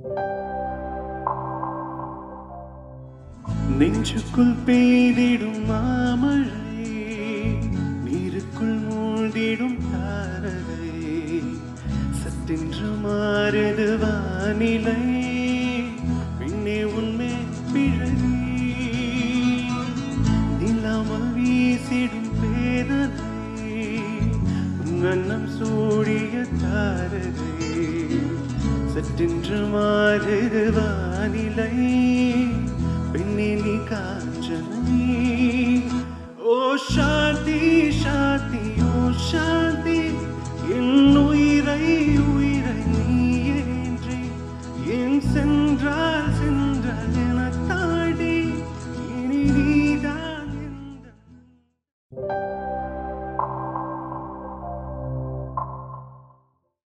நெஞ்சுக்குள் பெய்திடும் மாமழை நீருக்குள் மூழ்கிடும் தாரகை சட்டென்று மாறுது வானிலை பின்னே உண்மை பிழை நில்லாமல் வீசிடும் பேரலை உங்கண்ணம் சூடிய தாரகை சட்டென்று மாறுது வானிலை பெண்ணே நீ காஞ்சனை